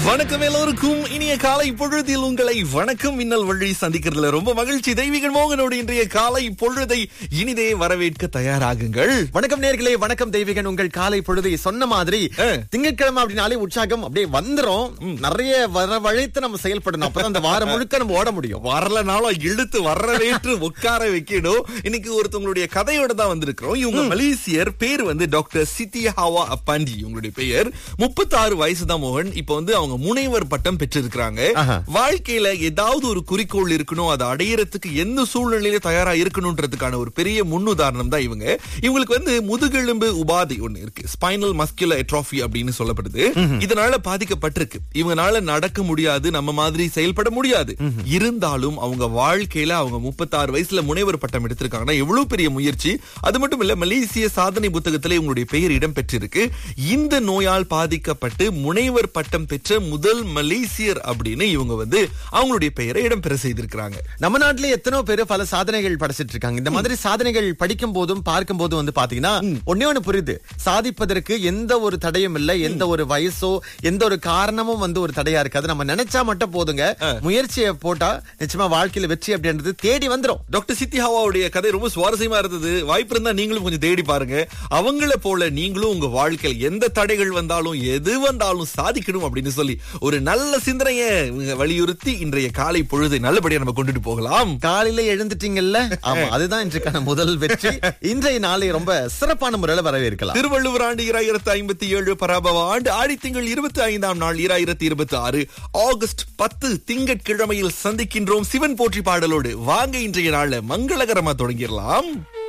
வணக்கம் எல்லோருக்கும் இனிய காலை பொழுதில் உங்களை வணக்கம் மின்னல் வழி சந்திக்கிறதுல ரொம்ப மகிழ்ச்சி தெய்வீகன் மோகனோடு இன்றைய காலை பொழுதை இனிதே வரவேற்க தயாராகுங்கள் வணக்கம் நேர்களே வணக்கம் தெய்வீகன் உங்கள் காலை பொழுதை சொன்ன மாதிரி ஆ. திங்கட்கிழமை அப்படின்னாலே உற்சாகம் அப்படியே வந்துரும் நிறைய வரவழைத்து நம்ம செயல்படணும் அப்பதான் அந்த வாரம் முழுக்க நம்ம ஓட முடியும் வரலனாலும் இழுத்து வரவேற்று உட்கார வைக்கணும் இன்னைக்கு ஒருத்தவங்களுடைய கதையோட தான் வந்திருக்கிறோம் இவங்க மலேசியர் பேர் வந்து டாக்டர் சித்தியாவா அப்பாண்டி இவங்களுடைய பெயர் முப்பத்தி ஆறு வயசு தான் மோகன் இப்ப வந்து அவங்க முனைவர் பட்டம் பெற்றிருக்கிறாங்க ஆஹா. வாழ்க்கையில ஏதாவது ஒரு குறிக்கோள் இருக்கணும் அதை அடையறதுக்கு எந்த சூழ்நிலையில தயாரா இருக்கணும்ன்றதுக்கான ஒரு பெரிய முன்னுதாரணம் தான் இவங்க இவங்களுக்கு வந்து முதுகெலும்பு உபாதை ஒண்ணு இருக்கு ஸ்பைனல் மஸ்குலர் எட்ரோஃபி அப்படின்னு சொல்லப்படுது இதனால பாதிக்கப்பட்டிருக்கு இவங்கனால நடக்க முடியாது நம்ம மாதிரி செயல்பட முடியாது இருந்தாலும் அவங்க வாழ்க்கையில அவங்க முப்பத்தாறு வயசுல முனைவர் பட்டம் எடுத்திருக்காங்கன்னா எவ்வளவு பெரிய முயற்சி அது மட்டும் இல்ல மலேசிய சாதனை புத்தகத்துல இவங்களுடைய பெயர் இடம் பெற்றிருக்கு இந்த நோயால் பாதிக்கப்பட்டு முனைவர் பட்டம் பெற்ற முதல் மலேசியர் அப்படின்னு இவங்க வந்து அவங்களுடைய பெயரை இடம்பெற செய்திருக்கிறாங்க நம்ம நாட்டிலே எத்தனையோ பேர் பல சாதனைகள் படைச்சிட்டு இருக்காங்க இந்த மாதிரி சாதனைகள் படிக்கும் போதும் பார்க்கும் போதும் வந்து பாத்தீங்கன்னா ஒண்ணே ஒண்ணு புரியுது சாதிப்பதற்கு எந்த ஒரு தடையும் இல்ல எந்த ஒரு வயசோ எந்த ஒரு காரணமும் வந்து ஒரு தடையா இருக்காது நம்ம நினைச்சா மட்டும் போதுங்க முயற்சியை போட்டா நிச்சயமா வாழ்க்கையில வெற்றி அப்படின்றது தேடி வந்துரும் டாக்டர் சித்திஹாவாவுடைய கதை ரொம்ப சுவாரஸ்யமா இருந்தது வாய்ப்பு இருந்தா நீங்களும் கொஞ்சம் தேடி பாருங்க அவங்கள போல நீங்களும் உங்க வாழ்க்கையில் எந்த தடைகள் வந்தாலும் எது வந்தாலும் சாதிக்கணும் அப்படின்னு சொல்லி ஒரு நல்ல சிந்தனையை இவங்க வலியுறுத்தி இன்றைய காலை பொழுதை நல்லபடியா நம்ம கொண்டுட்டு போகலாம் காலையில எழுந்துட்டீங்கல்ல ஆமா அதுதான் இன்றைக்கான முதல் வெற்றி இன்றைய நாளை ரொம்ப சிறப்பான முறையில வரவேற்கலாம் திருவள்ளுவர் ஆண்டு இராயிரத்து ஐம்பத்தி ஏழு பராபவ ஆண்டு ஆடித்திங்கள் இருபத்தி ஐந்தாம் நாள் இராயிரத்தி இருபத்தி ஆறு ஆகஸ்ட் பத்து திங்கட்கிழமையில் சந்திக்கின்றோம் சிவன் போற்றி பாடலோடு வாங்க இன்றைய நாள மங்களகரமா தொடங்கிடலாம்